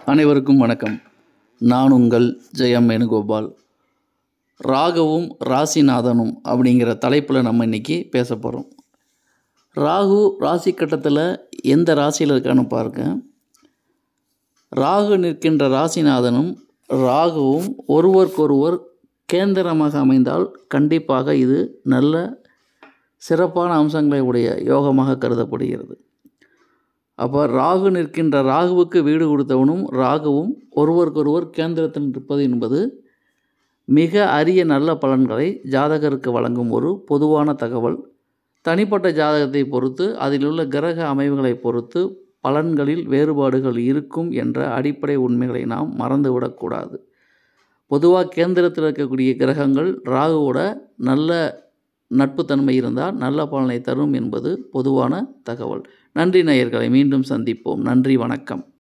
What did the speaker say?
அனைவருக்கும் வணக்கம் நான் உங்கள் ஜெயம் வேணுகோபால் ராகுவும் ராசிநாதனும் அப்படிங்கிற தலைப்பில் நம்ம இன்றைக்கி பேச போகிறோம் ராகு ராசி கட்டத்தில் எந்த ராசியில் இருக்கான்னு பாருங்க ராகு நிற்கின்ற ராசிநாதனும் ராகுவும் ஒருவருக்கொருவர் கேந்திரமாக அமைந்தால் கண்டிப்பாக இது நல்ல சிறப்பான அம்சங்களை உடைய யோகமாக கருதப்படுகிறது அப்போ ராகு நிற்கின்ற ராகுவுக்கு வீடு கொடுத்தவனும் ராகுவும் ஒருவருக்கொருவர் கேந்திரத்தில் இருப்பது என்பது மிக அரிய நல்ல பலன்களை ஜாதகருக்கு வழங்கும் ஒரு பொதுவான தகவல் தனிப்பட்ட ஜாதகத்தை பொறுத்து அதிலுள்ள கிரக அமைவுகளை பொறுத்து பலன்களில் வேறுபாடுகள் இருக்கும் என்ற அடிப்படை உண்மைகளை நாம் மறந்துவிடக்கூடாது பொதுவாக கேந்திரத்தில் இருக்கக்கூடிய கிரகங்கள் ராகுவோட நல்ல நட்புத்தன்மை இருந்தால் நல்ல பலனை தரும் என்பது பொதுவான தகவல் நன்றி நேயர்களை மீண்டும் சந்திப்போம் நன்றி வணக்கம்